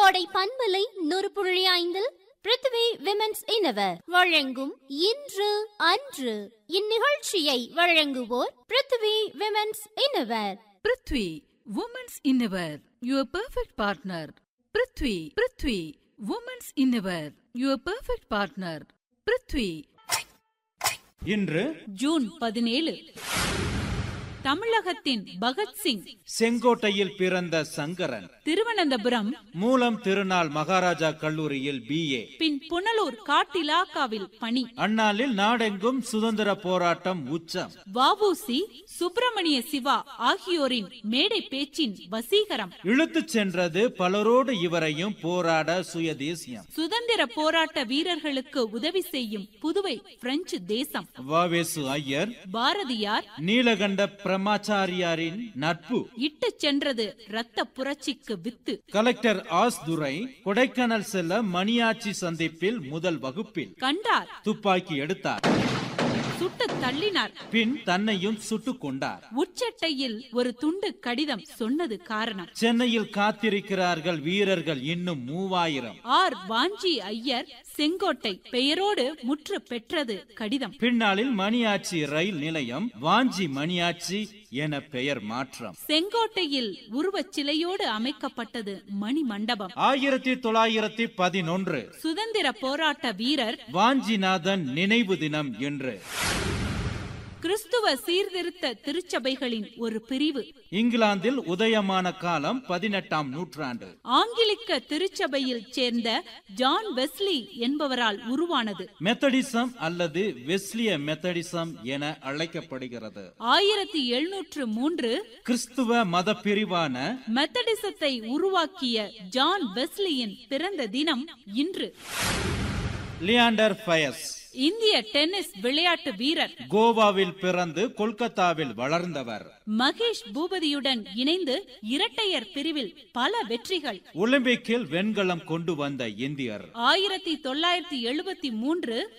கோடை பண்பலை நூறு புள்ளி ஐந்தில் பிருத்வி விமென்ஸ் இனவர் வழங்கும் இன்று அன்று இந்நிகழ்ச்சியை வழங்குவோர் Prithvi women's innerwear Prithvi women's innerwear your perfect partner Prithvi Prithvi women's innerwear your perfect partner Prithvi இன்று ஜூன் பதினேழு தமிழகத்தின் பகத்சிங் செங்கோட்டையில் பிறந்த சங்கரன் திருவனந்தபுரம் மூலம் திருநாள் மகாராஜா கல்லூரியில் பிஏ பின் புனலூர் காட்டிலாக்காவில் பணி அந்நாளில் நாடெங்கும் சுதந்திர போராட்டம் உச்சம் வஉசி சுப்பிரமணிய சிவா ஆகியோரின் மேடை பேச்சின் வசீகரம் இழுத்துச் சென்றது பலரோடு இவரையும் போராட சுயதேசியம் சுதந்திர போராட்ட வீரர்களுக்கு உதவி செய்யும் புதுவை பிரெஞ்சு தேசம் வாவேசு ஐயர் பாரதியார் நீலகண்ட பிரமாச்சாரியாரின் நட்பு இட்டுச் சென்றது இரத்த புரட்சிக்கு வித்து கலெக்டர் ஆஸ் துரை கொடைக்கானல் செல்ல மணியாச்சி சந்திப்பில் முதல் வகுப்பில் கண்டார் துப்பாக்கி எடுத்தார் சுட்டு தள்ளினார் பின் தன்னையும் சுட்டுக் கொண்டார் உச்சட்டையில் ஒரு துண்டு கடிதம் சொன்னது காரணம் சென்னையில் காத்திருக்கிறார்கள் வீரர்கள் இன்னும் மூவாயிரம் ஆர் வாஞ்சி ஐயர் செங்கோட்டை பெயரோடு முற்று பெற்றது கடிதம் பின்னாளில் மணியாச்சி ரயில் நிலையம் வாஞ்சி மணியாச்சி என பெயர் மாற்றம் செங்கோட்டையில் உருவச் சிலையோடு அமைக்கப்பட்டது மணி மண்டபம் ஆயிரத்தி தொள்ளாயிரத்தி பதினொன்று சுதந்திர போராட்ட வீரர் வாஞ்சிநாதன் நினைவு தினம் என்று கிறிஸ்துவ சீர்திருத்த திருச்சபைகளின் ஒரு பிரிவு இங்கிலாந்தில் உதயமான காலம் பதினெட்டாம் நூற்றாண்டு ஆங்கிலிக்க திருச்சபையில் சேர்ந்த ஜான் வெஸ்லி என்பவரால் உருவானது மெத்தடிசம் அல்லது வெஸ்லிய மெத்தடிசம் என அழைக்கப்படுகிறது ஆயிரத்தி எழுநூற்று மூன்று கிறிஸ்துவ மத பிரிவான மெத்தடிசத்தை உருவாக்கிய ஜான் வெஸ்லியின் பிறந்த தினம் இன்று லியாண்டர் பயஸ் இந்திய டென்னிஸ் விளையாட்டு வீரர் கோவாவில் பிறந்து கொல்கத்தாவில் வளர்ந்தவர் மகேஷ் பூபதியுடன் இணைந்து இரட்டையர் பிரிவில் பல வெற்றிகள் ஒலிம்பிக்கில் வெண்கலம் கொண்டு வந்த இந்தியர் ஆயிரத்தி தொள்ளாயிரத்தி எழுபத்தி மூன்று